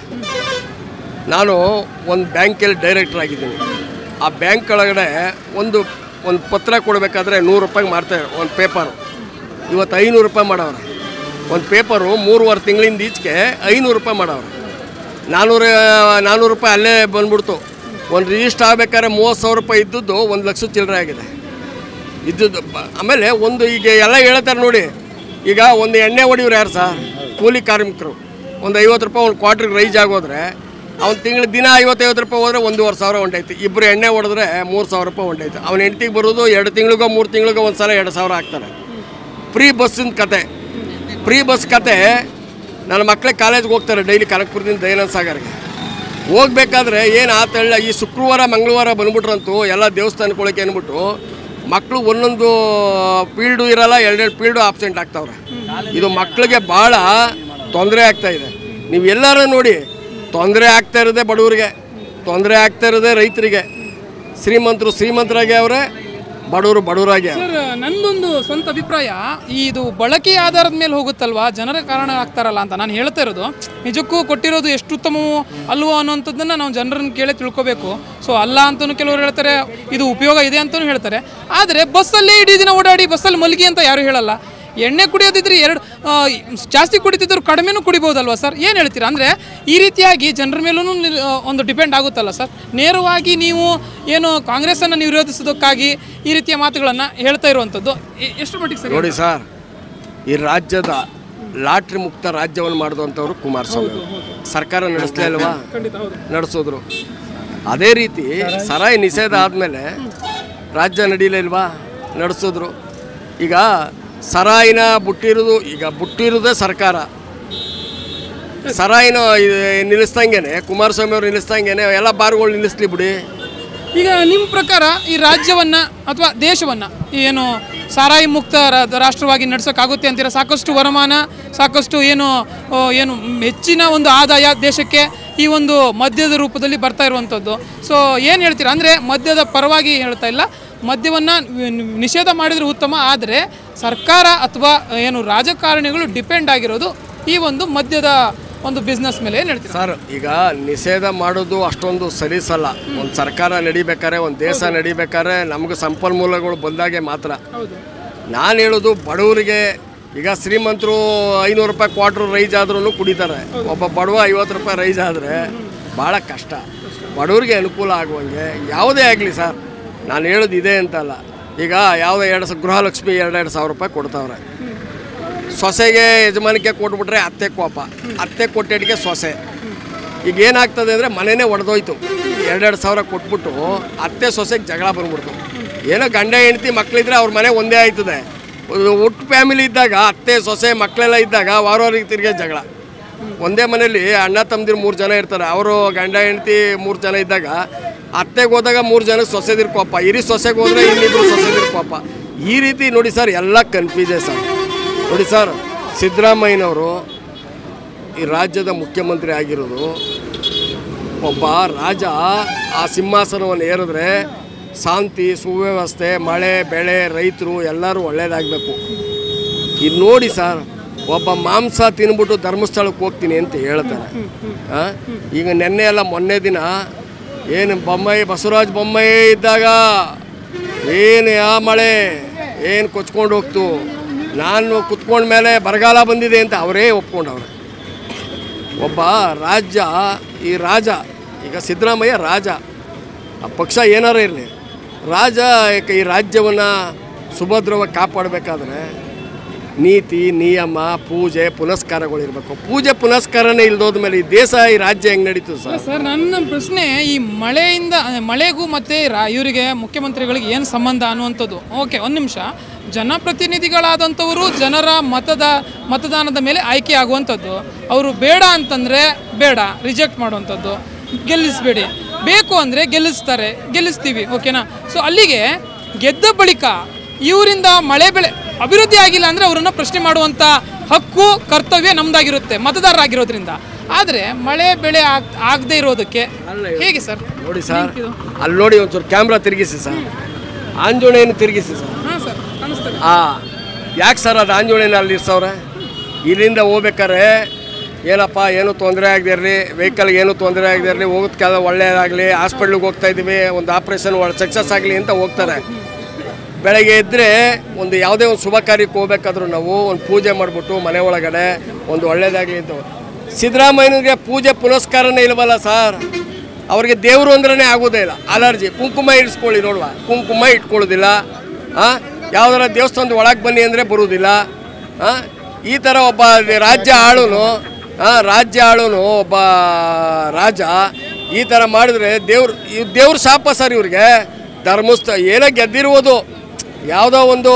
ನಾನು ಒಂದು ಬ್ಯಾಂಕಲ್ಲಿ ಡೈರೆಕ್ಟರ್ ಆಗಿದ್ದೀನಿ ಆ ಬ್ಯಾಂಕ್ ಒಳಗಡೆ ಒಂದು ಒಂದು ಪತ್ರ ಕೊಡಬೇಕಾದ್ರೆ ನೂರು ರೂಪಾಯಿಗೆ ಮಾಡ್ತಾರೆ ಒಂದು ಪೇಪರು ಇವತ್ತು ಐನೂರು ರೂಪಾಯಿ ಮಾಡವ್ರೆ ಒಂದು ಪೇಪರು ಮೂರುವರೆ ತಿಂಗಳಿಂದ ಈಚೆಗೆ ಐನೂರು ರೂಪಾಯಿ ಮಾಡವ್ರೆ ನಾನ್ನೂರು ನಾನ್ನೂರು ರೂಪಾಯಿ ಅಲ್ಲೇ ಬಂದ್ಬಿಡ್ತು ಒಂದು ರಿಜಿಸ್ಟರ್ ಆಗ್ಬೇಕಾದ್ರೆ ಮೂವತ್ತು ಸಾವಿರ ರೂಪಾಯಿ ಇದ್ದದ್ದು ಒಂದು ಲಕ್ಷ ಚಿಲ್ಲರೆ ಆಗಿದೆ ಇದ್ದದ್ದು ಬ- ಆಮೇಲೆ ಒಂದು ಈಗ ಎಲ್ಲ ಹೇಳ್ತಾರೆ ನೋಡಿ ಈಗ ಒಂದು ಎಣ್ಣೆ ಹೊಡಿಯೋರು ಯಾರು ಸರ್ ಕೂಲಿ ಕಾರ್ಮಿಕರು ಒಂದು ಐವತ್ತು ರೂಪಾಯಿ ಒಂದು ಕ್ವಾರ್ಟ್ರಿಗೆ ರೈಸ್ ಆಗೋದ್ರೆ ಅವ್ನು ತಿಂಗಳು ದಿನ ಐವತ್ತೈವತ್ತು ರೂಪಾಯಿ ಹೋದ್ರೆ ಒಂದೂವರೆ ಸಾವಿರ ಹೊಂಟೈತಿ ಇಬ್ಬರು ಎಣ್ಣೆ ಹೊಡೆದ್ರೆ ಮೂರು ಸಾವಿರ ರೂಪಾಯಿ ಹೊಂಟೈತೆ ಅವ್ನ ಹೆಂಡ್ತಿಗೆ ಬರೋದು ಎರಡು ತಿಂಗಳಿಗೋ ಮೂರು ತಿಂಗಳಿಗೋ ಒಂದು ಸಲ ಎರಡು ಸಾವಿರ ಹಾಕ್ತಾರೆ ಫ್ರೀ ಬಸ್ಸಿನ ಕತೆ ಫ್ರೀ ಬಸ್ ಕತೆ ನನ್ನ ಮಕ್ಕಳಿಗೆ ಕಾಲೇಜ್ಗೆ ಹೋಗ್ತಾರೆ ಡೈಲಿ ಕನಕಪುರದಿಂದ ದಯಾನಂದ ಸಾಗರ್ಗೆ ಹೋಗ್ಬೇಕಾದ್ರೆ ಏನು ಆತಳ್ಳ ಈ ಶುಕ್ರವಾರ ಮಂಗಳವಾರ ಬಂದ್ಬಿಟ್ರಂತೂ ಎಲ್ಲ ದೇವಸ್ಥಾನಗಳಿಗೆ ಅಂದ್ಬಿಟ್ಟು ಮಕ್ಕಳು ಒಂದೊಂದು ಫೀಲ್ಡು ಇರಲ್ಲ ಎರಡೆರಡು ಫೀಲ್ಡು ಆಬ್ಸೆಂಟ್ ಆಗ್ತಾವ್ರೆ ಇದು ಮಕ್ಕಳಿಗೆ ಭಾಳ ತೊಂದರೆ ಆಗ್ತಾ ಇದೆ ನೀವು ಎಲ್ಲರೂ ನೋಡಿ ತೊಂದರೆ ಆಗ್ತಾ ಇರೋದೇ ಬಡವರಿಗೆ ತೊಂದರೆ ಆಗ್ತಾ ಇರೋದೇ ರೈತರಿಗೆ ಶ್ರೀಮಂತರು ಶ್ರೀಮಂತರಾಗಿ ಅವರೇ ಬಡವರು ಬಡವರಾಗಿ ಅವ್ರೆ. ಸರ್ ನಂದೊಂದು ಸ್ವಂತ ಅಭಿಪ್ರಾಯ ಈ ಇದು ಬಳಕೆ ಆಧಾರದ ಮೇಲೆ ಹೋಗುತ್ತಲ್ವಾ ಜನರ ಕಾರಣ ಆಗ್ತಾರಲ್ಲ ಅಂತ ನಾನು ಹೇಳ್ತಾ ಇರೋದು ನಿಜಕ್ಕೂ ಕೊಟ್ಟಿರೋದು ಎಷ್ಟು ಉತ್ತಮವೋ ಅಲ್ವೋ ಅನ್ನೋಂಥದ್ದನ್ನು ನಾವು ಜನರನ್ನು ಕೇಳೇ ತಿಳ್ಕೊಬೇಕು ಸೊ ಅಲ್ಲ ಅಂತಲೂ ಕೆಲವರು ಹೇಳ್ತಾರೆ ಇದು ಉಪಯೋಗ ಇದೆ ಅಂತಲೂ ಹೇಳ್ತಾರೆ ಆದರೆ ಬಸ್ಸಲ್ಲೇ ಇಡೀ ದಿನ ಓಡಾಡಿ ಬಸ್ಸಲ್ಲಿ ಮಲಗಿ ಅಂತ ಯಾರು ಹೇಳಲ್ಲ ಎಣ್ಣೆ ಕುಡಿಯೋದಿದ್ರೆ ಎರಡು ಆ, ಜಾಸ್ತಿ ಕುಡಿತಿದ್ರು ಕಡಿಮೆನೂ ಕುಡಿಬೋದಲ್ವಾ ಸರ್ ಏನು ಹೇಳ್ತೀರಾ ಅಂದರೆ ಈ ರೀತಿಯಾಗಿ ಜನರ ಮೇಲೂ ನಿಲ್- ಆ, ಒಂದು ಡಿಪೆಂಡ್ ಆಗುತ್ತಲ್ಲ ಸರ್ ನೇರವಾಗಿ ನೀವು ಏನು ಕಾಂಗ್ರೆಸ್ಸನ್ನು ನೀವು ವಿರೋಧಿಸೋದಕ್ಕಾಗಿ ಈ ರೀತಿಯ ಮಾತುಗಳನ್ನು ಹೇಳ್ತಾ ಇರುವಂಥದ್ದು ಎ- ಎಷ್ಟು ಮಟ್ಟಿಗೆ ಸರಿ ನೋಡಿ ಸರ್ ಈ ರಾಜ್ಯದ ಲಾಟ್ರಿ ಮುಕ್ತ ರಾಜ್ಯವನ್ನು ಮಾಡಿದಂಥವ್ರು ಕುಮಾರಸ್ವಾಮಿ ಅವರು. ಸರ್ಕಾರ ನಡೆಸ್ಲೇ ಅಲ್ವಾ ಖಂಡಿತ ಹೌದು ನಡೆಸಿದ್ರು ಅದೇ ರೀತಿ ಸರಾಯಿ ನಿಷೇಧ ಆದಮೇಲೆ ರಾಜ್ಯ ನಡೀಲಿಲ್ವಾ ನಡೆಸಿದ್ರು ಈಗ ಸರಾಯಿನ ಬುಟ್ಟಿರೋದು ಈಗ ಬುಟ್ಟಿರೋದೇ ಸರ್ಕಾರ ಸರಾಯಿನ ಇದು ನಿಲ್ಲಿಸ್ದಂಗೆನೆ ಕುಮಾರಸ್ವಾಮಿ ಅವರು ನಿಲ್ಲಿಸ್ದಂಗೆನೆ ಎಲ್ಲ ಬಾರ್ಗಳು ನಿಲ್ಲಿಸ್ಲಿ ಬಿಡಿ ಈಗ ನಿಮ್ಮ ಪ್ರಕಾರ ಈ ರಾಜ್ಯವನ್ನು ಅಥವಾ ದೇಶವನ್ನು ಏನು ಸಾರಾಯಿ ಮುಕ್ತ ರಾ- ರಾಷ್ಟ್ರವಾಗಿ ನಡೆಸೋಕ್ಕಾಗುತ್ತೆ ಅಂತೀರಾ ಸಾಕಷ್ಟು ವರಮಾನ ಸಾಕಷ್ಟು ಏನು ಆ, ಏನು ಹೆಚ್ಚಿನ ಒಂದು ಆದಾಯ ದೇಶಕ್ಕೆ ಈ ಒಂದು ಮದ್ಯದ ರೂಪದಲ್ಲಿ ಬರ್ತಾ ಇರುವಂಥದ್ದು ಸೊ ಏನು ಹೇಳ್ತೀರಾ ಅಂದರೆ ಮದ್ಯದ ಪರವಾಗಿ ಹೇಳ್ತಾ ಇಲ್ಲ ಮದ್ಯವನ್ನು ನಿಷೇಧ ಮಾಡಿದರೆ ಉತ್ತಮ ಆದರೆ ಸರ್ಕಾರ ಅಥವಾ ಏನು ರಾಜಕಾರಣಿಗಳು ಡಿಪೆಂಡ್ ಆಗಿರೋದು ಈ ಒಂದು ಮದ್ಯದ ಒಂದು ಬಿಸ್ನೆಸ್ ಮೇಲೆ ಏನು ಹೇಳ್ತೀರಾ ಸರ್ ಈಗ ನಿಷೇಧ ಮಾಡೋದು ಅಷ್ಟೊಂದು ಸಲೀಸಲ್ಲ ಒಂದು ಸರ್ಕಾರ ನಡಿಬೇಕಾದ್ರೆ ಒಂದು ದೇಶ ನಡಿಬೇಕಾದ್ರೆ ನಮಗೆ ಸಂಪನ್ಮೂಲಗಳು ಬಂದಾಗೆ ಮಾತ್ರ ಹೌದು ನಾನು ಹೇಳೋದು ಬಡವರಿಗೆ ಈಗ ಶ್ರೀಮಂತರು ಐನೂರು ರೂಪಾಯಿ ಕ್ವಾರ್ಟ್ರ್ ರೈಸ್ ಆದ್ರೂ ಕುಡಿತಾರೆ ಒಬ್ಬ ಬಡವ ಐವತ್ತು ರೂಪಾಯಿ ರೈಸ್ ಆದರೆ ಭಾಳ ಕಷ್ಟ ಬಡವರಿಗೆ ಅನುಕೂಲ ಆಗುವಂಗೆ ಯಾವುದೇ ಆಗಲಿ ಸರ್ ನಾನು ಹೇಳೋದು ಇದೆ ಅಂತಲ್ಲ ಈಗ ಯಾವುದೋ ಎರಡು ಸ ಗೃಹಲಕ್ಷ್ಮಿ ಎರಡೆರಡು ಸಾವಿರ ರೂಪಾಯಿ ಕೊಡ್ತಾವ್ರೆ ಸೊಸೆಗೆ ಯಜಮಾನಿಕೆ ಕೊಟ್ಬಿಟ್ರೆ ಅತ್ತೆ ಕೋಪ ಅತ್ತೆ ಕೊಟ್ಟಿಗೆ ಸೊಸೆ ಈಗ ಏನಾಗ್ತದೆ ಅಂದರೆ ಮನೆನೇ ಒಡೆದೋಯ್ತು ಎರಡೆರಡು ಸಾವಿರ ಕೊಟ್ಬಿಟ್ಟು ಅತ್ತೆ ಸೊಸೆಗೆ ಜಗಳ ಬಂದ್ಬಿಡ್ತು ಏನೋ ಗಂಡ ಹೆಂಡತಿ ಮಕ್ಕಳಿದ್ರೆ ಅವ್ರ ಮನೆ ಒಂದೇ ಆಯ್ತದೆ ಒಂದು ಒಟ್ಟು ಫ್ಯಾಮಿಲಿ ಇದ್ದಾಗ ಅತ್ತೆ ಸೊಸೆ ಮಕ್ಕಳೆಲ್ಲ ಇದ್ದಾಗ ವಾರವಾರಿಗೆ ತಿರ್ಗಿ ಜಗಳ ಒಂದೇ ಮನೇಲಿ ಅಣ್ಣ ತಮ್ಮದಿರು ಮೂರು ಜನ ಇರ್ತಾರೆ ಅವರು ಗಂಡ ಹೆಂಡತಿ ಮೂರು ಜನ ಇದ್ದಾಗ ಅತ್ತೆಗೆ ಹೋದಾಗ ಮೂರು ಜನ ಸೊಸೆದಿರ್ ಕೋಪ ಇರಿ ಸೊಸೆಗೆ ಹೋದ್ರೆ ಇನ್ನಿಬ್ರು ಸೊಸೆದಿರ್ ಕೋಪ ಈ ರೀತಿ ನೋಡಿ ಸರ್ ಎಲ್ಲ ಕನ್ಫ್ಯೂಸೇ ಸರ್ ನೋಡಿ ಸರ್ ಸಿದ್ದರಾಮಯ್ಯನವರು ಈ ರಾಜ್ಯದ ಮುಖ್ಯಮಂತ್ರಿ ಆಗಿರೋದು ಒಬ್ಬ ರಾಜ ಆ ಸಿಂಹಾಸನವನ್ನು ಏರಿದ್ರೆ ಶಾಂತಿ ಸುವ್ಯವಸ್ಥೆ ಮಳೆ ಬೆಳೆ ರೈತರು ಎಲ್ಲರೂ ಒಳ್ಳೇದಾಗಬೇಕು ಇದು ನೋಡಿ ಸರ್ ಒಬ್ಬ ಮಾಂಸ ತಿನ್ಬಿಟ್ಟು ಧರ್ಮಸ್ಥಳಕ್ಕೆ ಹೋಗ್ತೀನಿ ಅಂತ ಹೇಳ್ತಾರೆ ಆ? ಈಗ ನೆನ್ನೆ ಎಲ್ಲ ಮೊನ್ನೆ ದಿನ ಏನು ಬೊಮ್ಮಾಯಿ ಬಸವರಾಜ ಬೊಮ್ಮಾಯಿ ಇದ್ದಾಗ ಏನು ಯಾ ಮಳೆ ಏನು ಕೊಚ್ಕೊಂಡು ಹೋಗ್ತು ನಾನು ಕುತ್ಕೊಂಡ ಮೇಲೆ ಬರಗಾಲ ಬಂದಿದೆ ಅಂತ ಅವರೇ ಒಪ್ಕೊಂಡವ್ರೆ ಒಬ್ಬ ರಾಜ್ಯ ಈ ರಾಜ ಈಗ ಸಿದ್ದರಾಮಯ್ಯ ರಾಜ ಆ ಪಕ್ಷ ಏನಾರ ಇರಲಿ ರಾಜ ಯಾಕೆ ಈ ರಾಜ್ಯವನ್ನು ಸುಭದ್ರವಾಗಿ ಕಾಪಾಡಬೇಕಾದ್ರೆ ನೀತಿ ನಿಯಮ ಪೂಜೆ ಪುನಸ್ಕಾರಗಳಿರಬೇಕು ಪೂಜೆ ಪುನಸ್ಕಾರನೇ ಇಲ್ದೋದ ಮೇಲೆ ಈ ದೇಶ ಈ ರಾಜ್ಯ ಹೆಂಗೆ ನಡೀತದೆ ಸರ್ ಸರ್ ನನ್ನ ಪ್ರಶ್ನೆ ಈ ಮಳೆಯಿಂದ ಅಹ್, ಮಳೆಗೂ ಮತ್ತೆ ರಾ ಇವರಿಗೆ ಮುಖ್ಯಮಂತ್ರಿಗಳಿಗೆ ಏನು ಸಂಬಂಧ ಅನ್ನುವಂಥದ್ದು ಓಕೆ ಒಂದು ನಿಮಿಷ ಜನಪ್ರತಿನಿಧಿಗಳಾದಂಥವರು ಜನರ ಮತದ ಮತದಾನದ ಮೇಲೆ ಆಯ್ಕೆ ಆಗುವಂಥದ್ದು ಅವರು ಬೇಡ ಅಂತಂದರೆ ಬೇಡ ರಿಜೆಕ್ಟ್ ಮಾಡುವಂಥದ್ದು ಗೆಲ್ಲಿಸಬೇಡಿ ಬೇಕು ಅಂದರೆ ಗೆಲ್ಲಿಸ್ತಾರೆ ಗೆಲ್ಲಿಸ್ತೀವಿ ಓಕೆನಾ ಸೊ ಅಲ್ಲಿಗೆ ಗೆದ್ದ ಬಳಿಕ ಇವರಿಂದ ಮಳೆ ಬೆಳೆ ಅಭಿವೃದ್ಧಿ ಆಗಿಲ್ಲ ಅಂದರೆ ಅವರನ್ನು ಪ್ರಶ್ನೆ ಮಾಡುವಂಥ ಹಕ್ಕು ಕರ್ತವ್ಯ ನಮ್ಮದಾಗಿರುತ್ತೆ ಮತದಾರರಾಗಿರೋದ್ರಿಂದ ಆದರೆ ಮಳೆ ಬೆಳೆ ಆಗ್ ಆಗದೆ ಇರೋದಕ್ಕೆ ಹೇಗೆ ಸರ್ ನೋಡಿ ಸರ್ ಅಲ್ಲಿ ನೋಡಿ ಒಂಚೂರು ಕ್ಯಾಮ್ರಾ ತಿರುಗಿಸಿ ಸರ್ ಆಂಜನೇಯನ ತಿರುಗಿಸಿ ಸರ್ ಹಾಂ ಸರ್ ಕಾಣಿಸ್ತದೆ ಆ ಯಾಕೆ ಸರ್ ಅದು ಆಂಜನೇಯನ ಅಲ್ಲಿ ಇರ್ಸವ್ರೆ ಇಲ್ಲಿಂದ ಹೋಗ್ಬೇಕಾರೆ ಏನಪ್ಪ ಏನು ತೊಂದರೆ ಆಗದೆ ಇರಲಿ ವೆಹಿಕಲ್ಗೆ ಏನು ತೊಂದರೆ ಆಗದೆ ಇರಲಿ ಹೋಗೋದಕ್ಕೆಲ್ಲ ಒಳ್ಳೆಯದಾಗಲಿ ಹಾಸ್ಪಿಟ್ಲಿಗೆ ಹೋಗ್ತಾ ಇದ್ದೀವಿ ಒಂದು ಆಪ್ರೇಷನ್ ಸಕ್ಸಸ್ ಆಗಲಿ ಅಂತ ಹೋಗ್ತಾರೆ ಬೆಳಗ್ಗೆ ಎದ್ದರೆ ಒಂದು ಯಾವುದೇ ಒಂದು ಶುಭ ಕಾರ್ಯಕ್ಕೆ ಹೋಗ್ಬೇಕಾದ್ರೂ ನಾವು ಒಂದು ಪೂಜೆ ಮಾಡಿಬಿಟ್ಟು ಮನೆ ಒಳಗಡೆ ಒಂದು ಒಳ್ಳೇದಾಗಲಿ ಅಂತ ಸಿದ್ದರಾಮಯ್ಯನಿಗೆ ಪೂಜೆ ಪುನಸ್ಕಾರನೇ ಇಲ್ವಲ್ಲ ಸರ್ ಅವ್ರಿಗೆ ದೇವರು ಅಂದ್ರೇ ಆಗೋದೇ ಇಲ್ಲ ಅಲರ್ಜಿ ಕುಂಕುಮ ಇರಿಸ್ಕೊಳ್ಳಿ ನೋಡುವ ಕುಂಕುಮ ಇಟ್ಕೊಳ್ಳೋದಿಲ್ಲ ಹಾಂ ಯಾವ್ದಾರ ದೇವಸ್ಥಾನದ ಒಳಗೆ ಬನ್ನಿ ಅಂದರೆ ಬರುವುದಿಲ್ಲ ಹಾಂ ಈ ಥರ ಒಬ್ಬ ರಾಜ್ಯ ಆಳುನು ಹಾಂ ರಾಜ್ಯ ಆಳುನು ಒಬ್ಬ ರಾಜ ಈ ಥರ ಮಾಡಿದ್ರೆ ದೇವ್ರ ಇವ್ ದೇವ್ರ ಶಾಪ ಸರ್ ಇವ್ರಿಗೆ ಧರ್ಮಸ್ಥ ಏನೋ ಗೆದ್ದಿರ್ಬೋದು ಯಾವುದೋ ಒಂದು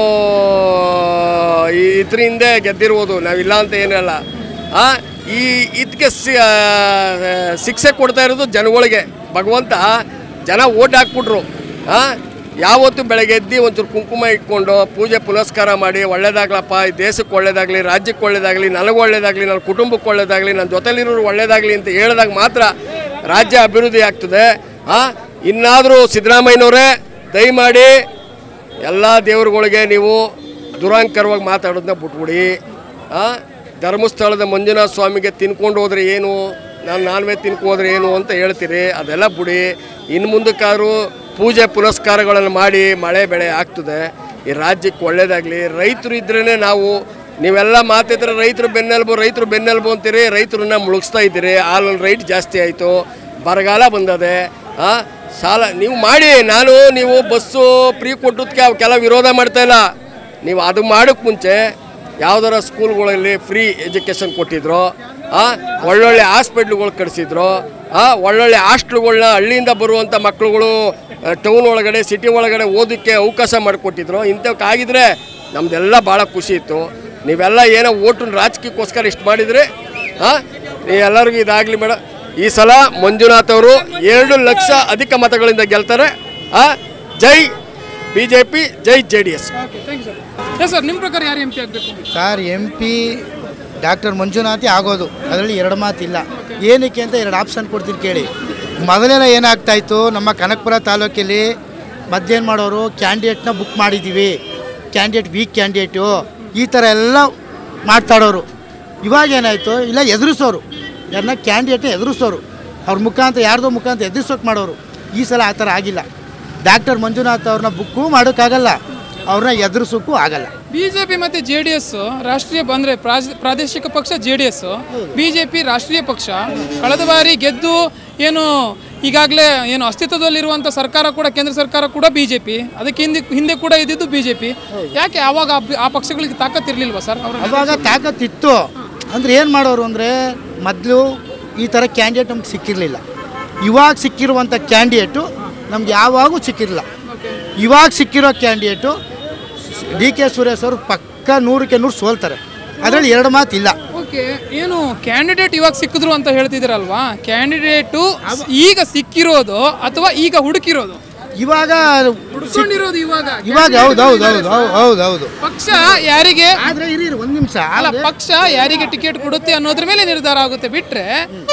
ಇದ್ರ ಹಿಂದೆ ಗೆದ್ದಿರ್ಬೋದು ನಾವಿಲ್ಲ ಅಂತ ಏನಲ್ಲ ಆ, ಈ ಇದಕ್ಕೆ ಶಿಕ್ಷೆ ಕೊಡ್ತಾ ಇರೋದು ಜನಗಳಿಗೆ ಭಗವಂತ ಜನ ಓಟ್ ಹಾಕ್ಬಿಟ್ರು ಆ, ಯಾವತ್ತು ಬೆಳಗ್ಗೆ ಎದ್ದು ಒಂಚೂರು ಕುಂಕುಮ ಇಟ್ಕೊಂಡು ಪೂಜೆ ಪುನಸ್ಕಾರ ಮಾಡಿ ಒಳ್ಳೇದಾಗ್ಲಪ್ಪ ಈ ದೇಶಕ್ಕೆ ಒಳ್ಳೇದಾಗಲಿ ರಾಜ್ಯಕ್ಕೆ ಒಳ್ಳೇದಾಗಲಿ ನನಗೆ ಒಳ್ಳೇದಾಗಲಿ ನನ್ನ ಕುಟುಂಬಕ್ಕೆ ಒಳ್ಳೇದಾಗಲಿ ನನ್ನ ಜೊತೆಲಿರೋರು ಒಳ್ಳೇದಾಗಲಿ ಅಂತ ಹೇಳಿದಾಗ ಮಾತ್ರ ರಾಜ್ಯ ಅಭಿವೃದ್ಧಿ ಆಗ್ತದೆ ಆ, ಇನ್ನಾದರೂ ಸಿದ್ದರಾಮಯ್ಯನವರೇ ದಯಮಾಡಿ ಎಲ್ಲ ದೇವರುಗಳಿಗೆ ನೀವು ದುರಾಂಕರವಾಗಿ ಮಾತಾಡೋದನ್ನ ಬಿಟ್ಬಿಡಿ ಆ, ಧರ್ಮಸ್ಥಳದ ಮಂಜುನಾಥ ಸ್ವಾಮಿಗೆ ತಿನ್ಕೊಂಡು ಹೋದ್ರೆ ಏನು ನಾನು ನಾನ್ ವೆಜ್ ತಿನ್ಕೊ ಹೋದ್ರೆ ಏನು ಅಂತ ಹೇಳ್ತೀರಿ ಅದೆಲ್ಲ ಬಿಡಿ ಇನ್ನು ಮುಂದಕ್ಕಾದ್ರೂ ಪೂಜೆ ಪುನಸ್ಕಾರಗಳನ್ನು ಮಾಡಿ ಮಳೆ ಬೆಳೆ ಆಗ್ತದೆ ಈ ರಾಜ್ಯಕ್ಕೆ ಒಳ್ಳೇದಾಗಲಿ ರೈತರು ಇದ್ರೇ ನಾವು ನೀವೆಲ್ಲ ಮಾತಿದ್ರೆ ರೈತರು ಬೆನ್ನೆಲುಬು ರೈತರು ಬೆನ್ನೆಲುಬು ಅಂತೀರಿ ರೈತರನ್ನ ಮುಳುಗಿಸ್ತಾ ಇದ್ದೀರಿ ಹಾಲಿನ ರೈಟ್ ಜಾಸ್ತಿ ಆಯಿತು ಬರಗಾಲ ಬಂದದೆ ಆ, ಸಾಲ ನೀವು ಮಾಡಿ ನಾನು ನೀವು ಬಸ್ಸು ಫ್ರೀ ಕೊಟ್ಟದಕ್ಕೆ ಅವಕ್ಕೆಲ್ಲ ವಿರೋಧ ಮಾಡ್ತಾ ಇಲ್ಲ ನೀವು ಅದು ಮಾಡೋಕ್ಕೆ ಮುಂಚೆ ಯಾವ್ದಾರ ಸ್ಕೂಲ್ಗಳಲ್ಲಿ ಫ್ರೀ ಎಜುಕೇಷನ್ ಕೊಟ್ಟಿದ್ರು ಆ, ಒಳ್ಳೊಳ್ಳೆ ಹಾಸ್ಪಿಟ್ಲ್ಗಳು ಕಟ್ಸಿದ್ರು ಆ, ಒಳ್ಳೊಳ್ಳೆ ಹಾಸ್ಟ್ಲುಗಳ್ನ ಹಳ್ಳಿಯಿಂದ ಬರುವಂಥ ಮಕ್ಕಳುಗಳು ಟೌನ್ ಒಳಗಡೆ ಸಿಟಿ ಒಳಗಡೆ ಓದೋಕ್ಕೆ ಅವಕಾಶ ಮಾಡಿಕೊಟ್ಟಿದ್ರು ಇಂಥವಕ್ಕಾಗಿದ್ರೆ ನಮ್ದೆಲ್ಲ ಭಾಳ ಖುಷಿ ಇತ್ತು ನೀವೆಲ್ಲ ಏನೋ ಓಟು ರಾಜಕೀಯಕ್ಕೋಸ್ಕರ ಇಷ್ಟು ಮಾಡಿದರೆ ಹಾಂ ಎಲ್ಲರಿಗೂ ಇದಾಗಲಿ ಮೇಡಮ್ ಈ ಸಲ ಮಂಜುನಾಥ್ ಅವರು ಎರಡು ಲಕ್ಷ ಅಧಿಕ ಮತಗಳಿಂದ ಗೆಲ್ತಾರೆ ಆ, ಜೈ ಬಿ ಜೆ ಪಿ ಜೈ J D S okay thank you sir yes sir ನಿಮ್ಮ ಪ್ರಕಾರ ಯಾರು ಎಂ ಪಿ ಆಗಬೇಕು sir M P doctor Manjunath ಆಗೋದು ಅದರಲ್ಲಿ ಎರಡು ಮಾತಿಲ್ಲ ಏನಕ್ಕೆ ಅಂತ ಎರಡು ಆಪ್ಷನ್ ಕೊಡ್ತೀನಿ ಕೇಳಿ ಮೊದಲೆಲ್ಲ ಏನಾಗ್ತಾಯಿತ್ತು ನಮ್ಮ ಕನಕಪುರ ತಾಲೂಕಲ್ಲಿ ಮೊದ್ಲೇನು ಮಾಡೋರು ಕ್ಯಾಂಡಿಡೇಟ್ನ ಬುಕ್ ಮಾಡಿದ್ದೀವಿ ಕ್ಯಾಂಡಿಡೇಟ್ ವೀಕ್ ಕ್ಯಾಂಡಿಡೇಟು ಈ ಥರ ಎಲ್ಲ ಮಾತಾಡೋರು ಇವಾಗ ಏನಾಯಿತು ಇಲ್ಲ ಎದುರಿಸೋರು ಯಾರನ್ನ ಕ್ಯಾಂಡಿಡೇಟ್ನ ಎದುರಿಸೋರು ಅವ್ರ ಮುಖಾಂತರ ಯಾರ್ದೋ ಮುಖಾಂತರ ಎದುರಿಸೋಕೆ ಮಾಡೋರು ಈ ಸಲ ಆ ಥರ ಆಗಿಲ್ಲ ಡಾಕ್ಟರ್ ಮಂಜುನಾಥ್ ಅವ್ರನ್ನ ಬುಕ್ಕು ಮಾಡೋಕ್ಕಾಗಲ್ಲ ಅವ್ರನ್ನ ಎದುರಿಸೋಕ್ಕೂ ಆಗಲ್ಲ ಬಿಜೆಪಿ ಮತ್ತೆ ಜೆ ಡಿ ಎಸ್ ರಾಷ್ಟ್ರೀಯ ಅಂದ್ರೆ ಪ್ರಾಜ್- ಪ್ರಾದೇಶಿಕ ಪಕ್ಷ ಜೆ ಡಿ ಎಸ್ ಬಿಜೆಪಿ ರಾಷ್ಟ್ರೀಯ ಪಕ್ಷ ಕಳೆದ ಬಾರಿ ಗೆದ್ದು ಏನು ಈಗಾಗಲೇ ಏನು ಅಸ್ತಿತ್ವದಲ್ಲಿರುವಂಥ ಸರ್ಕಾರ ಕೂಡ ಕೇಂದ್ರ ಸರ್ಕಾರ ಕೂಡ ಬಿಜೆಪಿ ಅದಕ್ಕೆ ಹಿಂದೆ ಹಿಂದೆ ಕೂಡ ಇದ್ದಿದ್ದು ಬಿಜೆಪಿ ಯಾಕೆ ಆವಾಗ ಆ ಬಿ- ಆ ಪಕ್ಷಗಳಿಗೆ ತಾಕತ್ತಿರ್ಲಿಲ್ವಾ ಸರ್ ಅವ್ರ ಅವಾಗ ತಾಕತ್ತಿತ್ತು ಅಂದರೆ ಏನು ಮಾಡೋರು ಅಂದರೆ ಮೊದಲು ಈ ಥರ ಕ್ಯಾಂಡಿಡೇಟ್ ನಮ್ಗೆ ಸಿಕ್ಕಿರಲಿಲ್ಲ ಇವಾಗ ಸಿಕ್ಕಿರುವಂಥ ಕ್ಯಾಂಡಿಡೇಟು ನಮ್ಗೆ ಯಾವಾಗೂ ಸಿಕ್ಕಿರಲಿಲ್ಲ ಇವಾಗ ಸಿಕ್ಕಿರೋ ಕ್ಯಾಂಡಿಡೇಟು ಡಿ ಕೆ ಸುರೇಶ್ ಅವರು ಪಕ್ಕ ನೂರಕ್ಕೆ ನೂರು ಸೋಲ್ತಾರೆ ಅದರಲ್ಲಿ ಎರಡು ಮಾತಿಲ್ಲ ಓಕೆ ಏನು ಕ್ಯಾಂಡಿಡೇಟ್ ಇವಾಗ ಸಿಕ್ಕಿದ್ರು ಅಂತ ಹೇಳ್ತಿದ್ದೀರಲ್ವಾ ಕ್ಯಾಂಡಿಡೇಟು ಈಗ ಸಿಕ್ಕಿರೋದು ಅಥವಾ ಈಗ ಹುಡುಕಿರೋದು ಇವಾಗ ಹುಡ್ಕೊಂಡಿರೋದು ಇವಾಗ ಇವಾಗ ಹೌದು ಹೌದು ಹೌದು ಹೌದು ಹೌದು ಹೌದು ಪಕ್ಷ ಯಾರಿಗೆ ಆದರೆ ಇರಿ ಇರಿ, ಒಂದು ನಿಮಿಷ ಅಲ್ಲ ಪಕ್ಷ ಯಾರಿಗೆ ಟಿಕೆಟ್ ಕೊಡುತ್ತೆ ಅನ್ನೋದ್ರ ಮೇಲೆ ನಿರ್ಧಾರ ಆಗುತ್ತೆ ಬಿಟ್ರೆ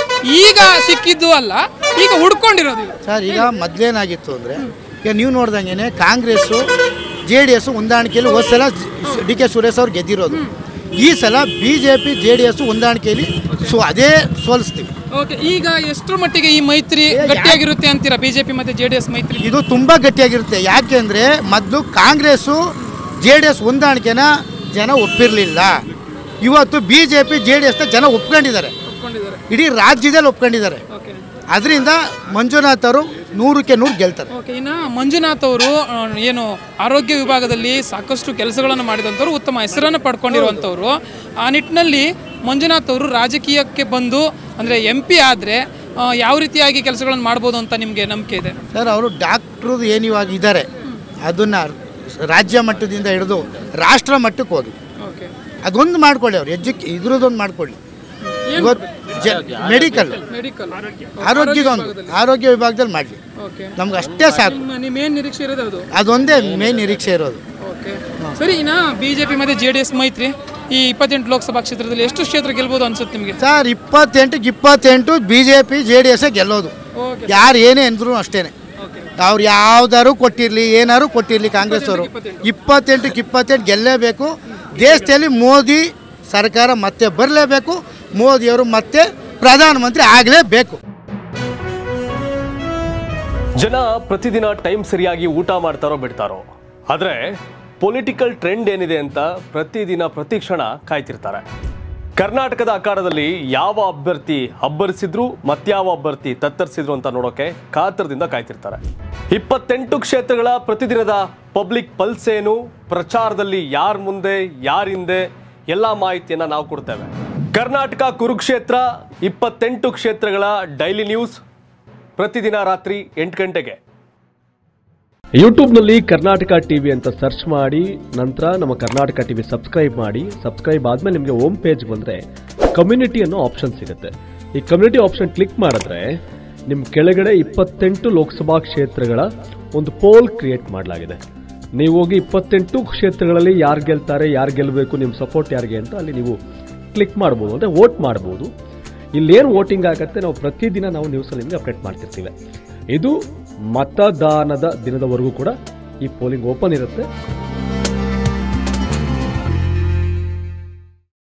ಈಗ ಸಿಕ್ಕಿದ್ದು ಅಲ್ಲ ಈಗ ಹುಡ್ಕೊಂಡಿರೋದು ಇವ್ರು. ಸರ್ ಈಗ ಮೊದಲೇನಾಗಿತ್ತು ಅಂದರೆ ಈಗ ನೀವು ನೋಡ್ದಂಗೆ ಕಾಂಗ್ರೆಸ್ಸು ಜೆ ಡಿ ಎಸ್ ಹೊಂದಾಣಿಕೆಯಲ್ಲಿ ಹೋದ ಸಲ ಡಿ ಕೆ ಸುರೇಶ್ ಅವ್ರು ಗೆದ್ದಿರೋದು ಈ ಸಲ B J P J D S ಹೊಂದಾಣಿಕೆಯಲ್ಲಿ ಸೊ ಅದೇ ಸೋಲಿಸ್ತೀವಿ ಓಕೆ ಈಗ ಎಷ್ಟರ ಮಟ್ಟಿಗೆ ಈ ಮೈತ್ರಿ ಗಟ್ಟಿಯಾಗಿರುತ್ತೆ ಅಂತೀರಾ ಬಿಜೆಪಿ ಮತ್ತೆ ಜೆಡಿಎಸ್ ಮೈತ್ರಿ ಇದು ತುಂಬ ಗಟ್ಟಿಯಾಗಿರುತ್ತೆ ಯಾಕೆ ಅಂದರೆ ಮೊದಲು ಕಾಂಗ್ರೆಸ್ಸು ಜೆ ಡಿ ಎಸ್ ಹೊಂದಾಣಿಕೆನ ಜನ ಒಪ್ಪಿರಲಿಲ್ಲ ಇವತ್ತು B J P J D ಎಸ್ನ ಜನ ಒಪ್ಕೊಂಡಿದ್ದಾರೆ ಒಪ್ಕೊಂಡಿದ್ದಾರೆ ಇಡೀ ರಾಜ್ಯದಲ್ಲಿ ಒಪ್ಕೊಂಡಿದ್ದಾರೆ ಓಕೆ ಅದರಿಂದ ಮಂಜುನಾಥ್ ಅವರು ನೂರಕ್ಕೆ ನೂರು ಗೆಲ್ತಾರೆ ಓಕೆ ಇನ್ನು ಮಂಜುನಾಥ್ ಅವರು ಆ, ಏನು ಆರೋಗ್ಯ ವಿಭಾಗದಲ್ಲಿ ಸಾಕಷ್ಟು ಕೆಲಸಗಳನ್ನು ಮಾಡಿದಂಥವ್ರು ಉತ್ತಮ ಹೆಸರನ್ನು ಪಡ್ಕೊಂಡಿರುವಂಥವ್ರು ಆ ನಿಟ್ಟಿನಲ್ಲಿ ಮಂಜುನಾಥ್ ಅವರು ರಾಜಕೀಯಕ್ಕೆ ಬಂದು ಅಂದರೆ ಎಂ ಪಿ ಆದರೆ ಯಾವ ರೀತಿಯಾಗಿ ಕೆಲಸಗಳನ್ನು ಮಾಡ್ಬೋದು ಅಂತ ನಿಮಗೆ ನಂಬಿಕೆ ಇದೆ ಸರ್ ಅವರು ಡಾಕ್ಟ್ರು ಏನು ಇವಾಗ ಇದ್ದಾರೆ ಅದನ್ನು ರಾಜ್ಯ ಮಟ್ಟದಿಂದ ಹಿಡಿದು ರಾಷ್ಟ್ರ ಮಟ್ಟಕ್ಕೆ ಹೋಗಿ ಓಕೆ ಅದೊಂದು ಮಾಡ್ಕೊಳ್ಳಿ ಅವ್ರು ಎಜುಕ್ ಇದ್ರದ್ದೊಂದು ಮಾಡ್ಕೊಳ್ಳಿ ಇವತ್ತು ಜ ಮೆಡಿಕಲ್ ಮೆಡಿಕಲ್ ಆರೋಗ್ಯದೊಂದು ಆರೋಗ್ಯ ವಿಭಾಗದಲ್ಲಿ ಮಾಡಲಿ ಓಕೆ ನಮ್ಗೆ ಅಷ್ಟೇ ಸಾಕು ನಿಮ್ಮ ನಿಮ್ಮೇನು ನಿರೀಕ್ಷೆ ಇರೋದು ಅದು ಅದೊಂದೇ ಮೇನ್ ನಿರೀಕ್ಷೆ ಇರೋದು ಓಕೆ ಸರಿ ಇನ್ನ ಬಿಜೆಪಿ ಮತ್ತೆ ಜೆ ಡಿ ಎಸ್ ಮೈತ್ರಿ ಈ ಇಪ್ಪತ್ತೆಂಟು ಲೋಕಸಭಾ ಕ್ಷೇತ್ರದಲ್ಲಿ ಎಷ್ಟು ಕ್ಷೇತ್ರ ಗೆಲ್ಬೋದು ಅನ್ಸುತ್ತೆ ನಿಮಗೆ ಸರ್ ಇಪ್ಪತ್ತೆಂಟಕ್ಕೆ ಇಪ್ಪತ್ತೆಂಟು B J P J D ಎಸ್ಸೇ ಗೆಲ್ಲೋದು ಓಕೆ ಯಾರು ಏನೇ ಅಂದ್ರೂ ಅಷ್ಟೇ ಓಕೆ ಅವ್ರು ಯಾವ್ದಾರು ಕೊಟ್ಟಿರಲಿ ಏನಾರು ಕೊಟ್ಟಿರಲಿ ಕಾಂಗ್ರೆಸ್ ಅವರು ಇಪ್ಪತ್ತೆಂಟಕ್ಕೆ ಇಪ್ಪತ್ತೆಂಟು ಗೆಲ್ಲೇಬೇಕು ದೇಶದಲ್ಲಿ ಮೋದಿ ಸರ್ಕಾರ ಮತ್ತೆ ಬರಲೇಬೇಕು ಮೋದಿಯವರು ಮತ್ತೆ ಪ್ರಧಾನಮಂತ್ರಿ ಆಗಲೇಬೇಕು ಜನ ಪ್ರತಿದಿನ ಟೈಮ್ ಸರಿಯಾಗಿ ಊಟ ಮಾಡ್ತಾರೋ ಬಿಡ್ತಾರೋ ಆದರೆ ಪೊಲಿಟಿಕಲ್ ಟ್ರೆಂಡ್ ಏನಿದೆ ಅಂತ ಪ್ರತಿದಿನ ಪ್ರತಿ ಕ್ಷಣ ಕಾಯ್ತಿರ್ತಾರೆ ಕರ್ನಾಟಕದ ಅಖಾಡದಲ್ಲಿ ಯಾವ ಅಭ್ಯರ್ಥಿ ಅಬ್ಬರಿಸಿದ್ರು ಮತ್ಯಾವ ಅಭ್ಯರ್ಥಿ ತತ್ತರಿಸಿದ್ರು ಅಂತ ನೋಡೋಕೆ ಕಾತರದಿಂದ ಕಾಯ್ತಿರ್ತಾರೆ ಇಪ್ಪತ್ತೆಂಟು ಕ್ಷೇತ್ರಗಳ ಪ್ರತಿದಿನದ ಪಬ್ಲಿಕ್ ಪಲ್ಸ್ ಏನು ಪ್ರಚಾರದಲ್ಲಿ ಯಾರ ಮುಂದೆ ಯಾರ ಹಿಂದೆ ಎಲ್ಲ ಮಾಹಿತಿಯನ್ನ ನಾವು ಕೊಡ್ತೇವೆ ಕರ್ನಾಟಕ ಕುರುಕ್ಷೇತ್ರ ಇಪ್ಪತ್ತೆಂಟು ಕ್ಷೇತ್ರಗಳ ಡೈಲಿ ನ್ಯೂಸ್ ಪ್ರತಿದಿನ ರಾತ್ರಿ ಎಂಟು ಗಂಟೆಗೆ ಯೂಟ್ಯೂಬ್ನಲ್ಲಿ ಕರ್ನಾಟಕ ಟಿವಿ ಅಂತ ಸರ್ಚ್ ಮಾಡಿ ನಂತರ ನಮ್ಮ ಕರ್ನಾಟಕ ಟಿವಿ ಸಬ್ಸ್ಕ್ರೈಬ್ ಮಾಡಿ ಸಬ್ಸ್ಕ್ರೈಬ್ ಆದ್ಮೇಲೆ ನಿಮಗೆ ಹೋಮ್ ಪೇಜ್ ಬಂದರೆ ಕಮ್ಯುನಿಟಿ ಅನ್ನೋ ಆಪ್ಷನ್ ಸಿಗುತ್ತೆ ಈ ಕಮ್ಯುನಿಟಿ ಆಪ್ಷನ್ ಕ್ಲಿಕ್ ಮಾಡಿದ್ರೆ ನಿಮ್ಮ ಕೆಳಗಡೆ ಇಪ್ಪತ್ತೆಂಟು ಲೋಕಸಭಾ ಕ್ಷೇತ್ರಗಳ ಒಂದು ಪೋಲ್ ಕ್ರಿಯೇಟ್ ಮಾಡಲಾಗಿದೆ ನೀವು ಹೋಗಿ ಇಪ್ಪತ್ತೆಂಟು ಕ್ಷೇತ್ರಗಳಲ್ಲಿ ಯಾರು ಗೆಲ್ತಾರೆ ಯಾರು ಗೆಲ್ಲಬೇಕು ನಿಮ್ಮ ಸಪೋರ್ಟ್ ಯಾರಿಗೆ ಅಂತ ಅಲ್ಲಿ ನೀವು ಕ್ಲಿಕ್ ಮಾಡ್ಬೋದು ಅಂದರೆ ವೋಟ್ ಮಾಡ್ಬೋದು ಇಲ್ಲೇನು ವೋಟಿಂಗ್ ಆಗುತ್ತೆ ನಾವು ಪ್ರತಿದಿನ ನಾವು ನ್ಯೂಸಲ್ಲಿ ನಿಮಗೆ ಅಪ್ಡೇಟ್ ಮಾಡ್ತಿರ್ತೀವಿ ಇದು ಮತದಾನದ ದಿನದವರೆಗೂ ಕೂಡ ಈ ಪೋಲಿಂಗ್ ಓಪನ್ ಇರುತ್ತೆ